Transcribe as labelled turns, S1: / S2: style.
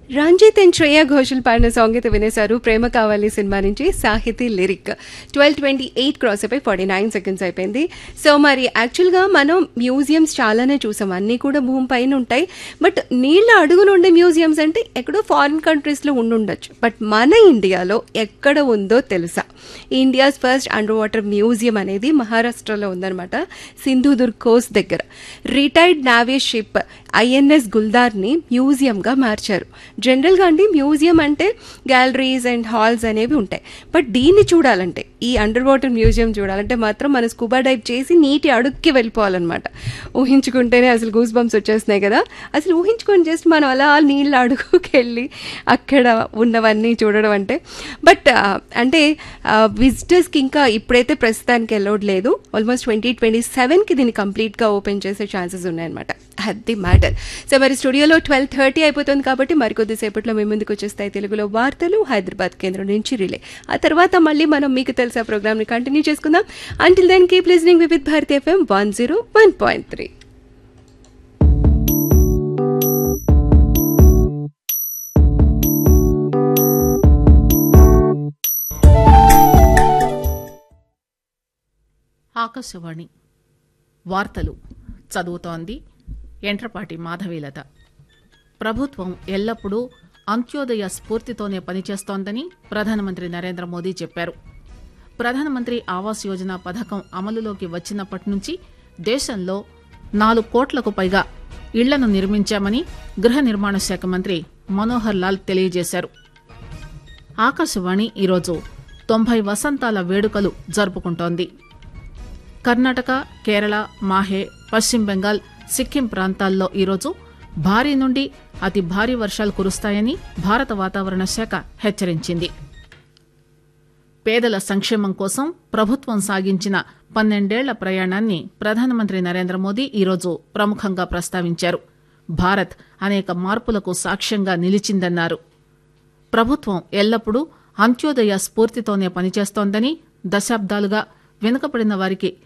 S1: Ranjith and Shreya Ghoshal పాడిన song అయితే వినేశారు ప్రేమ కావాలి సినిమా నుంచి సాహితీ lyric twelve twenty eight cross అయిపోయి ఫార్టీ నైన్ సెకండ్స్ అయిపోయింది సో మరి యాక్చువల్గా మనం మ్యూజియంస్ చాలానే చూసాం అన్నీ కూడా భూమి పైన ఉంటాయి బట్ నీళ్ళ అడుగున ఉండే మ్యూజియంస్ అంటే ఎక్కడో ఫారిన్ కంట్రీస్లో ఉండుండొచ్చు బట్ మన ఇండియాలో ఎక్కడ ఉందో తెలుసా India's first under water museum అనేది మహారాష్ట్రలో ఉందన్నమాట సింధుదుర్గ్ కోస్ట్ దగ్గర రిటైర్డ్ నావీ షిప్ ఐఎన్ఎస్ గుల్దార్ని మ్యూజియంగా మార్చారు జనరల్గా అండి మ్యూజియం అంటే గ్యాలరీస్ అండ్ హాల్స్ అనేవి ఉంటాయి బట్ దీన్ని చూడాలంటే ఈ అండర్ వాటర్ మ్యూజియం చూడాలంటే మాత్రం మన స్కూబా డైవ్ చేసి నీటి అడుక్కి వెళ్ళిపోవాలన్నమాట ఊహించుకుంటేనే అసలు గూస్ బంప్స్ వచ్చేస్తున్నాయి కదా అసలు ఊహించుకొని జస్ట్ మనం అలా నీళ్ళ అడుగుకి వెళ్ళి అక్కడ ఉన్నవన్నీ చూడడం అంటే బట్ అంటే విజిటర్స్కి ఇంకా ఇప్పుడైతే ప్రస్తుతానికి అలౌడ్ లేదు ఆల్మోస్ట్ ట్వంటీ ట్వంటీ సెవెన్కి దీన్ని కంప్లీట్గా ఓపెన్ చేసే ఛాన్సెస్ ఉన్నాయన్నమాట అది మ్యాటర్ సో మరి స్టూడియోలో ట్వెల్వ్ థర్టీ అయిపోతుంది కాబట్టి మరికొద్దిసేపట్లో మీ ముందుకు వచ్చేస్తాయి తెలుగులో వార్తలు హైదరాబాద్ కేంద్రం నుంచి రిలే ఆ తర్వాత మళ్ళీ మనం మీకు తెలిసే ప్రోగ్రామ్ని కంటిన్యూ చేసుకుందాం until then keep listening with Bharati FM one zero one point three
S2: Akashvani వార్తలు చదువుతోంది ఎంట్రపాటి మాధవీలత ప్రభుత్వం ఎల్లప్పుడూ అంత్యోదయ స్ఫూర్తితోనే పనిచేస్తోందని ప్రధానమంత్రి నరేంద్ర మోదీ చెప్పారు ప్రధానమంత్రి ఆవాస్ యోజన పథకం అమలులోకి వచ్చినప్పటి నుంచి దేశంలో నాలుగు కోట్లకు పైగా ఇళ్లను నిర్మించామని గృహ నిర్మాణ శాఖ మంత్రి మనోహర్ లాల్ తెలియజేశారు ఆకాశవాణి ఈరోజు తొంభై వసంతాల వేడుకలు జరుపుకుంటోంది కర్ణాటక కేరళ మాహే పశ్చిమ బెంగాల్ సిక్కిం ప్రాంతాల్లో ఈరోజు భారీ నుండి అతి భారీ వర్షాలు కురుస్తాయని భారత వాతావరణ శాఖ హెచ్చరించింది పేదల సంక్షేమం కోసం ప్రభుత్వం సాగించిన పన్నెండేళ్ల ప్రయాణాన్ని ప్రధానమంత్రి నరేంద్ర మోదీ ఈరోజు ప్రముఖంగా ప్రస్తావించారు భారత్ అనేక మార్పులకు సాక్ష్యంగా నిలిచిందన్నారు ప్రభుత్వం ఎల్లప్పుడూ అంత్యోదయ స్ఫూర్తితోనే పనిచేస్తోందని దశాబ్దాలుగా వెనుకబడిన వారికి